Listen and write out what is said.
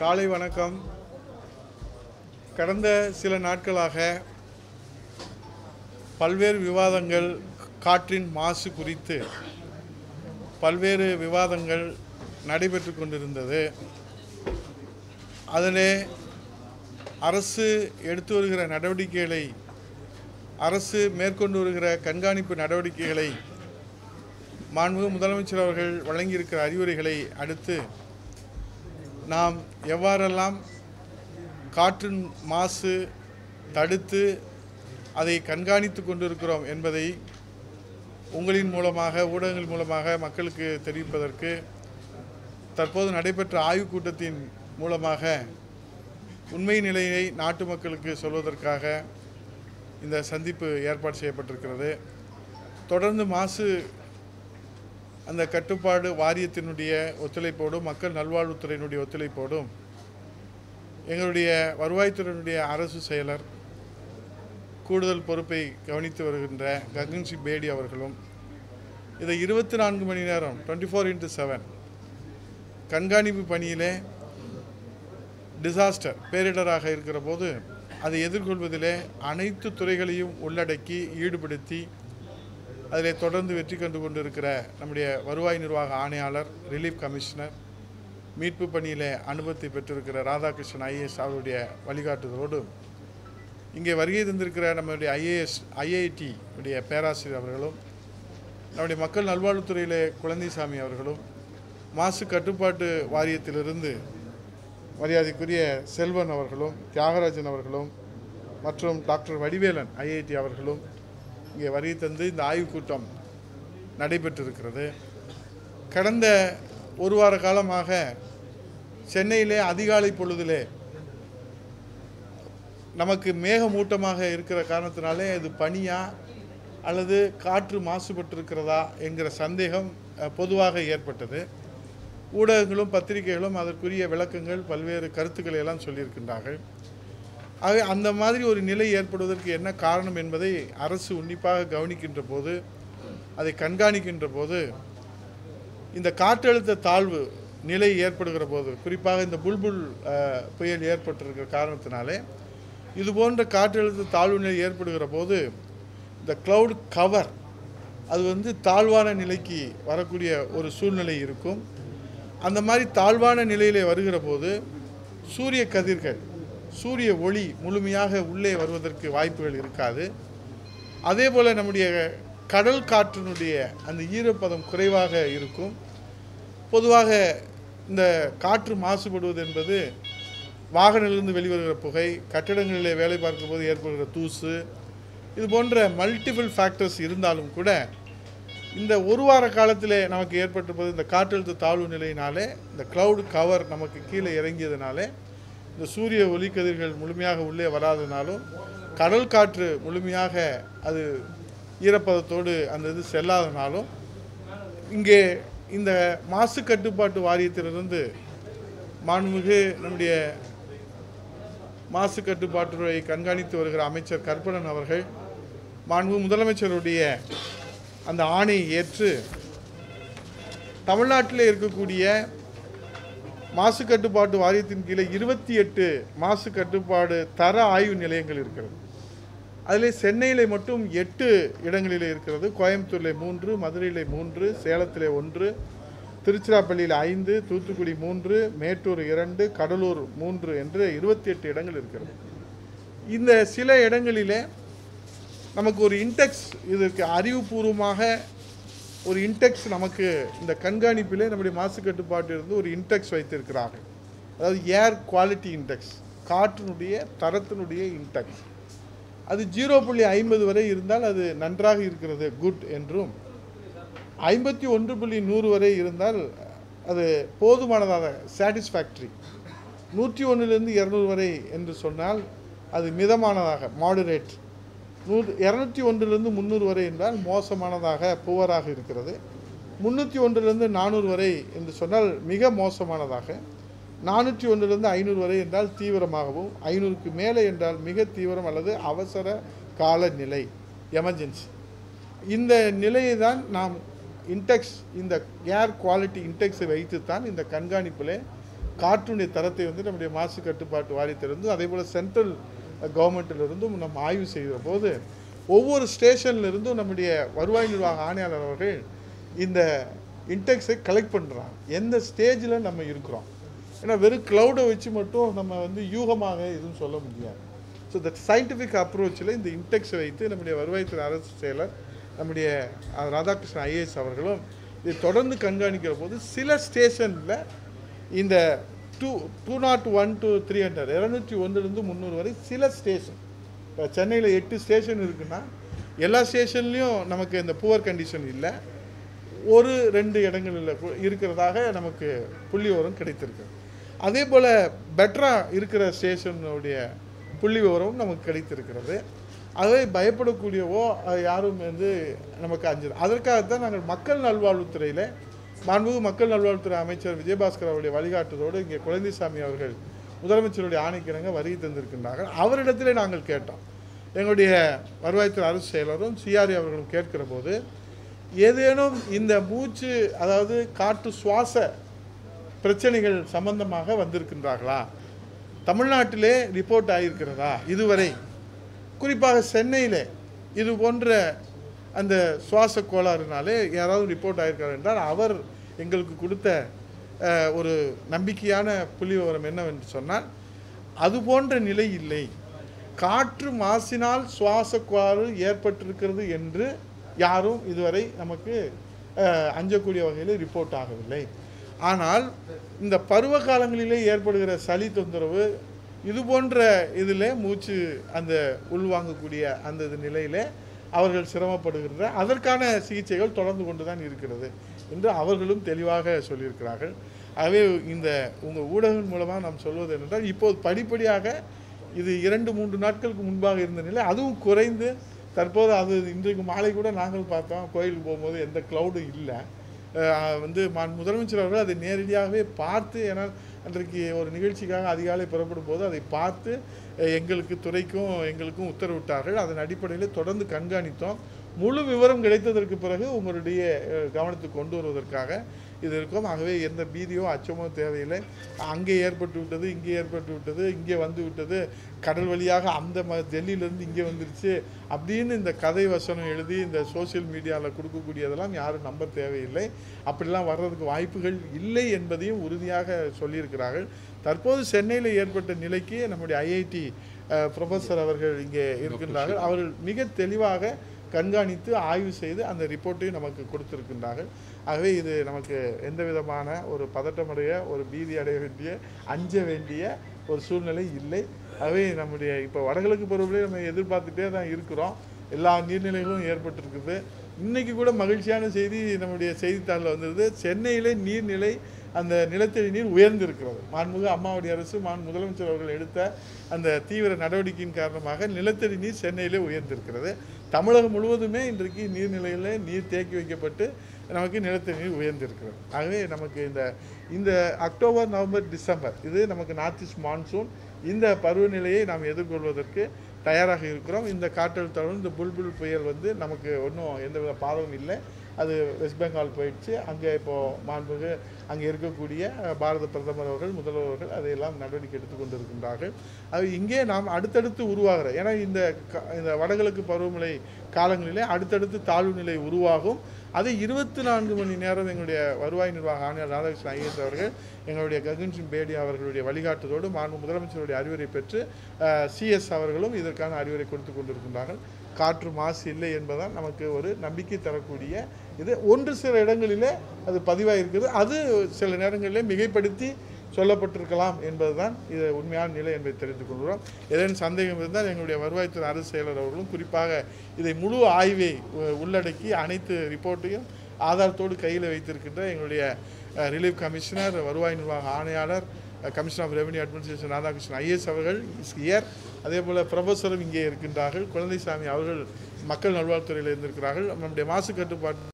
காலை வணக்கம் கடந்த சில நாட்களாக பல்வேறு விவாதங்கள் காற்றின் மாசு குறித்து பல்வேறு விவாதங்கள் நடைபெற்று கொண்டிருந்தது அதிலே அரசு எடுத்து வருகிற நடவடிக்கைகளை அரசு மேற்கொண்டு வருகிற கண்காணிப்பு நடவடிக்கைகளை மாண்புமிகு முதலமைச்சர் அவர்கள் வழங்கியிருக்கிற அறிவுரைகளை அடுத்து நாம் எவ்வாறெல்லாம் காற்றின் மாசு தடுத்து அதை கண்காணித்து கொண்டிருக்கிறோம் என்பதை உங்களின் மூலமாக ஊடகங்கள் மூலமாக மக்களுக்கு தெரிவிப்பதற்கு தற்போது நடைபெற்ற ஆய்வுக் கூட்டத்தின் மூலமாக உண்மை நிலையை நாட்டு மக்களுக்கு சொல்வதற்காக இந்த சந்திப்பு ஏற்பாடு செய்யப்பட்டிருக்கிறது தொடர்ந்து மாசு அந்த கட்டுப்பாடு வாரியத்தினுடைய ஒத்துழைப்போடும் மக்கள் நல்வாழ்வுத்துறையினுடைய ஒத்துழைப்போடும் எங்களுடைய வருவாய்த்துறையினுடைய அரசு செயலர் கூடுதல் பொறுப்பை கவனித்து வருகின்ற ககன்சி பேடி அவர்களும் இதை இருபத்தி நான்கு மணி நேரம் டுவெண்ட்டி ஃபோர் இன்ட்டு செவன் கண்காணிப்பு பணியிலே டிசாஸ்டர் பேரிடராக இருக்கிற போது அதை எதிர்கொள்வதிலே அனைத்து துறைகளையும் உள்ளடக்கி ஈடுபடுத்தி அதில் தொடர்ந்து வெற்றி கண்டு கொண்டிருக்கிற நம்முடைய வருவாய் நிர்வாக ஆணையாளர் ரிலீஃப் கமிஷனர் மீட்பு பணியிலே அனுபவத்தை பெற்றிருக்கிற ராதாகிருஷ்ணன் ஐஏஎஸ் அவருடைய வழிகாட்டுதலோடு இங்கே வருகை தந்திருக்கிற நம்முடைய ஐஏஎஸ் ஐஐடி உடைய பேராசிரியர் அவர்களும் நம்முடைய மக்கள் நல்வாழ்வுத்துறையிலே குழந்தைசாமி அவர்களும் மாசு கட்டுப்பாட்டு வாரியத்திலிருந்து மரியாதைக்குரிய செல்வன் அவர்களும் தியாகராஜன் அவர்களும் மற்றும் டாக்டர் வடிவேலன் ஐஐடி அவர்களும் இங்கே வருகை தந்து இந்த ஆய்வுக் கூட்டம் நடைபெற்றிருக்கிறது கடந்த ஒரு வார காலமாக சென்னையிலே அதிகாலை பொழுதிலே நமக்கு மேகமூட்டமாக இருக்கிற காரணத்தினாலே அது பனியா அல்லது காற்று மாசுபட்டிருக்கிறதா என்கிற சந்தேகம் அஹ், பொதுவாக ஏற்பட்டது ஊடகங்களும் பத்திரிகைகளும் அதற்குரிய விளக்கங்கள் பல்வேறு கருத்துக்களை எல்லாம் சொல்லியிருக்கின்றார்கள் ஆகவே அந்த மாதிரி ஒரு நிலை ஏற்படுவதற்கு என்ன காரணம் என்பதை அரசு உன்னிப்பாக கவனிக்கின்ற போது அதை கண்காணிக்கின்ற போது இந்த காற்றழுத்த தாழ்வு நிலை ஏற்படுகிற போது குறிப்பாக இந்த புல்புல் அஹ், புயல் ஏற்பட்டிருக்கிற காரணத்தினாலே இது போன்ற காற்றழுத்த தாழ்வு நிலை ஏற்படுகிற போது இந்த cloud கவர் அது வந்து தாழ்வான நிலைக்கு வரக்கூடிய ஒரு சூழ்நிலை இருக்கும் அந்த மாதிரி தாழ்வான நிலையிலே வருகிற போது சூரிய கதிர்கள் சூரிய ஒளி முழுமையாக உள்ளே வருவதற்கு வாய்ப்புகள் இருக்காது அதே போல் நம்முடைய கடல் காற்றினுடைய அந்த ஈரப்பதம் குறைவாக இருக்கும் பொதுவாக இந்த காற்று மாசுபடுவது என்பது வாகனத்திலிருந்து வெளிவருகிற புகை கட்டிடங்களிலே வேலை பார்க்கும் போது ஏற்படுகிற தூசு இது போன்ற மல்டிபிள் ஃபேக்டர்ஸ் இருந்தாலும் கூட இந்த ஒரு வார காலத்தில் நமக்கு ஏற்பட்டிருப்பது இந்த காற்றழுத்த தாழ்வு நிலையினாலே இந்த cloud கவர் நமக்கு கீழே இறங்கியதுனாலே இந்த சூரிய ஒளிக்கதிர்கள் முழுமையாக உள்ளே வராதனாலும் கடல் காற்று முழுமையாக அது ஈரப்பதத்தோடு அந்த இது செல்லாதனாலும் இங்கே இந்த மாசு கட்டுப்பாட்டு வாரியத்திலிருந்து மாண்புமிகு நம்முடைய மாசு கட்டுப்பாட்டுறை கண்காணித்து வருகிற அமைச்சர் கற்பனன் அவர்கள் மாண்பு முதலமைச்சருடைய அந்த ஆணையை ஏற்று தமிழ்நாட்டில் இருக்கக்கூடிய மாசு கட்டுப்பாட்டு வாரியத்தின் கீழே இருபத்தி எட்டு மாசு கட்டுப்பாடு தர ஆய்வு நிலையங்கள் இருக்கிறது அதில் சென்னையில் மட்டும் எட்டு இடங்களில் இருக்கிறது கோயம்புத்தூரில் மூன்று மதுரையில் மூன்று சேலத்தில் ஒன்று திருச்சிராப்பள்ளியில் ஐந்து தூத்துக்குடி மூன்று மேட்டூர் இரண்டு கடலூர் மூன்று என்று இருபத்தி எட்டு இடங்கள் இருக்கிறது இந்த சில இடங்களிலே நமக்கு ஒரு இன்டெக்ஸ் இதற்கு அறிவுபூர்வமாக ஒரு இன்டெக்ஸ் நமக்கு இந்த கண்காணிப்பிலே நம்முடைய மாசு கட்டுப்பாட்டிலிருந்து ஒரு இன்டெக்ஸ் வைத்திருக்கிறார்கள் அதாவது ஏர் குவாலிட்டி இன்டெக்ஸ் காற்றினுடைய தரத்தினுடைய இன்டெக்ஸ் அது ஜீரோ புள்ளி ஐம்பது வரை இருந்தால் அது நன்றாக இருக்கிறது குட் என்றும் ஐம்பத்தி ஒன்று புள்ளி நூறு வரை இருந்தால் அது போதுமானதாக சாட்டிஸ்ஃபேக்டரி நூற்றி ஒன்றிலிருந்து இரநூறு வரை என்று சொன்னால் அது மிதமானதாக மாடுரேட் நூ இரநூத்தி ஒன்றிலிருந்து முந்நூறு வரை என்றால் மோசமானதாக புவராக இருக்கிறது முந்நூற்றி ஒன்றிலிருந்து நானூறு வரை என்று சொன்னால் மிக மோசமானதாக நானூற்றி ஒன்றிலிருந்து ஐநூறு வரை என்றால் தீவிரமாகவும் ஐநூறுக்கு மேலே என்றால் மிக தீவிரம் அல்லது அவசர கால நிலை எமர்ஜென்சி இந்த நிலையை தான் நாம் இன்டெக்ஸ் இந்த ஏர் குவாலிட்டி இன்டெக்ஸை வைத்துத்தான் இந்த கண்காணிப்பில் காற்றுடைய தரத்தை வந்து நம்முடைய மாசு கட்டுப்பாட்டு வாரியத்திலிருந்து அதே போல் சென்ட்ரல் கவர்மெண்ட்டிலிருந்தும் நம்ம ஆய்வு செய்கிற போது ஒவ்வொரு ஸ்டேஷன்ல இருந்தும் நம்முடைய வருவாய் நிர்வாக ஆணையாளர் அவர்கள் இந்த இன்டெக்ஸை கலெக்ட் பண்ணுறாங்க எந்த ஸ்டேஜில் நம்ம இருக்கிறோம் ஏன்னா வெறும் க்ளவுடை வச்சு மட்டும் நம்ம வந்து யூகமாக எதுவும் சொல்ல முடியாது ஸோ தட் சயின்டிஃபிக் அப்ரோச்சில் இந்த இன்டெக்ஸை வைத்து நம்முடைய வருவாய்த்துறை அரசு செயலர் நம்முடைய அஹ், ராதாகிருஷ்ணன் ஐஏஎஸ் அவர்களும் இதை தொடர்ந்து கண்காணிக்கிற போது சில ஸ்டேஷனில் இந்த two two nought one to three hundred இரநூற்றி ஒன்றுலேருந்து முந்நூறு வரை சில ஸ்டேஷன் இப்போ சென்னையில் எட்டு ஸ்டேஷன் இருக்குன்னா எல்லா ஸ்டேஷன்லேயும் நமக்கு இந்த புவர் கண்டிஷன் இல்லை ஒரு ரெண்டு இடங்களில் கு- இருக்கிறதாக நமக்கு புள்ளி விவரம் கிடைத்திருக்கு அதே போல் பெட்டராக இருக்கிற ஸ்டேஷனுடைய புள்ளி விவரமும் நமக்கு கிடைத்திருக்கிறது அதை பயப்படக்கூடியவோ அது யாரும் வந்து நமக்கு அஞ்சு அதற்காகத்தான் நாங்கள் மக்கள் நல்வாழ்வுத்துறையில் மாண்புமிகு மக்கள் நல்வாழ்வுத்துறை அமைச்சர் விஜயபாஸ்கர் அவருடைய வழிகாட்டுதோடு இங்கே குழந்தைசாமி அவர்கள் முதலமைச்சருடைய ஆணைக்கிணங்க வருகை தந்திருக்கின்றார்கள் அவரிடத்திலே நாங்கள் கேட்டோம் எங்களுடைய வருவாய்த்துறை அரசு செயலரும் சிஆர்ஏ அவர்களும் கேட்கிற போது ஏதேனும் இந்த மூச்சு அதாவது காற்று சுவாச பிரச்சனைகள் சம்பந்தமாக வந்திருக்கின்றார்களா தமிழ்நாட்டிலே ரிப்போர்ட் ஆகியிருக்கிறதா இதுவரை குறிப்பாக சென்னையிலே இது போன்ற அந்த சுவாச கோளாறுனாலே யாராவது ரிப்போர்ட் ஆகியிருக்கார் என்றால் அவர் எங்களுக்கு கொடுத்த அஹ், ஒரு நம்பிக்கையான புள்ளி விவரம் என்னவென்று சொன்னால் அது போன்ற நிலை இல்லை காற்று மாசினால் சுவாச கோளாறு ஏற்பட்டிருக்கிறது என்று யாரும் இதுவரை நமக்கு அஹ், அஞ்சக்கூடிய வகையில் ரிப்போர்ட் ஆகவில்லை ஆனால் இந்த பருவ காலங்களிலே ஏற்படுகிற சளி தொந்தரவு இது போன்ற இதில் மூச்சு அந்த உள்வாங்கக்கூடிய அந்த இது நிலையிலே அவர்கள் சிரமப்படுகின்ற அதற்கான சிகிச்சைகள் தொடர்ந்து கொண்டு தான் இருக்கிறது என்று அவர்களும் தெளிவாக சொல்லியிருக்கிறார்கள் ஆகவே இந்த உங்கள் ஊடகம் மூலமாக நாம் சொல்வது என்னென்றால் இப்போது படிப்படியாக இது இரண்டு மூன்று நாட்களுக்கு முன்பாக இருந்த நிலை அதுவும் குறைந்து தற்போது அது இன்றைக்கு மாலை கூட நாங்கள் பார்த்தோம் கோயிலுக்கு போகும்போது எந்த க்ளவுடும் இல்லை அஹ் வந்து மான் முதலமைச்சர் அவர்கள் அதை நேரடியாகவே பார்த்து ஏன்னா அன்றைக்கு ஒரு நிகழ்ச்சிக்காக அதிகாலை புறப்படும் போது அதை பார்த்து அஹ் எங்களுக்கு துறைக்கும் எங்களுக்கும் உத்தரவிட்டார்கள் அதன் அடிப்படையில் தொடர்ந்து கண்காணித்தோம் முழு விவரம் கிடைத்ததற்கு பிறகு உங்களுடைய அஹ், கவனத்துக்கு கொண்டு வருவதற்காக இது இருக்கும் ஆகவே எந்த பீதியோ அச்சமோ தேவையில்லை அங்கே ஏற்பட்டு விட்டது இங்கே ஏற்பட்டு விட்டது இங்கே வந்து விட்டது கடல் வழியாக அந்த ம டெல்லியிலேருந்து இங்கே வந்துருச்சு அப்படின்னு இந்த கதை வசனம் எழுதி இந்த சோஷியல் மீடியாவில் கொடுக்கக்கூடியதெல்லாம் யாரும் நம்ப தேவையில்லை அப்படிலாம் வர்றதுக்கு வாய்ப்புகள் இல்லை என்பதையும் உறுதியாக சொல்லியிருக்கிறார்கள் தற்போது சென்னையில் ஏற்பட்ட நிலைக்கு நம்முடைய ஐஐடி ப்ரொஃபஸர் அவர்கள் இங்கே இருக்கின்றார்கள் அவர்கள் மிக தெளிவாக கண்காணித்து ஆய்வு செய்து அந்த ரிப்போர்ட்டையும் நமக்கு கொடுத்திருக்கின்றார்கள் ஆகவே இது நமக்கு எந்த விதமான ஒரு பதட்டமடைய ஒரு பீதி அடைய வேண்டிய அஞ்ச வேண்டிய ஒரு சூழ்நிலை இல்லை ஆகவே நம்முடைய இப்போ வடகிழக்கு பருவமழை நம்ம எதிர்பார்த்துட்டே தான் இருக்கிறோம் எல்லா நீர்நிலைகளும் ஏற்பட்டிருக்குது இன்னைக்கு கூட மகிழ்ச்சியான செய்தி நம்முடைய செய்தித்தாளில் வந்தது சென்னையிலே நீர்நிலை அந்த நிலத்தடி நீர் உயர்ந்திருக்கிறது மாண்புமிகு அம்மாவுடைய அரசு மான் முதலமைச்சர் அவர்கள் எடுத்த அந்த தீவிர நடவடிக்கையின் காரணமாக நிலத்தடி நீர் சென்னையிலே உயர்ந்திருக்கிறது தமிழகம் முழுவதுமே இன்றைக்கு நீர்நிலைகளில் நீர் தேக்கி வைக்கப்பட்டு நமக்கு நிலத்தடி நீர் உயர்ந்திருக்கிறது ஆகவே நமக்கு இந்த இந்த அக்டோபர் நவம்பர் டிசம்பர் இது நமக்கு நார்த் ஈஸ்ட் மான்சூன் இந்த பருவநிலையை நாம் எதிர்கொள்வதற்கு தயாராக இருக்கிறோம் இந்த காற்றழுத்தம் இந்த புல்புல் புயல் வந்து நமக்கு ஒன்றும் எந்தவித பாதமும் இல்லை அது வெஸ்ட் பெங்கால் போயிடுச்சு அங்கே இப்போது மாண்புமிகு அங்கே இருக்கக்கூடிய அஹ், பாரத பிரதமர் அவர்கள் முதல்வர்கள் அதையெல்லாம் நடவடிக்கை எடுத்து கொண்டிருக்கின்றார்கள் அது இங்கே நாம் அடுத்தடுத்து உருவாகிற ஏன்னா இந்த க- இந்த வடகிழக்கு பருவமழை காலங்களிலே அடுத்தடுத்து தாழ்வு நிலை உருவாகும் அதை இருபத்தி நான்கு மணி நேரம் எங்களுடைய வருவாய் நிர்வாக ஆணையர் ராதாகிருஷ்ணன் ஐஎஸ் அவர்கள் எங்களுடைய ககன் சிங் பேடி அவர்களுடைய வழிகாட்டுதோடு மாண்பு முதலமைச்சருடைய அறிவுரை பெற்று சிஎஸ் அவர்களும் இதற்கான அறிவுரை கொடுத்து கொண்டிருக்கின்றார்கள் காற்று மாசு இல்லை என்பதால் நமக்கு ஒரு நம்பிக்கை தரக்கூடிய இது ஒன்று சில இடங்களிலே அது பதிவாயிருக்கிறது அது சில நேரங்களிலே மிகைப்படுத்தி சொல்லப்பட்டிருக்கலாம் என்பதுதான் இது உண்மையான நிலை என்பதை தெரிந்து கொள்கிறோம் ஏதேனும் சந்தேகம் இருந்தால் எங்களுடைய வருவாய்த்துறை அரசு செயலர் அவர்களும் குறிப்பாக இதை முழு ஆய்வை உ- உள்ளடக்கி அனைத்து ரிப்போர்ட்டையும் ஆதாரத்தோடு கையில் வைத்திருக்கின்ற எங்களுடைய ரிலீஃப் கமிஷனர் வருவாய் நிர்வாக ஆணையாளர் commission of revenue administration Radhakrishnan IAS அவர்கள் இஸ் ஹியர் அதே போல் ப்ரொஃபஸரும் இங்கே இருக்கின்றார்கள் குழந்தைசாமி அவர்கள் மக்கள் நல்வாழ்வுத்துறையில் இருந்திருக்கிறார்கள் நம்முடைய மாசு கட்டுப்பாட்டு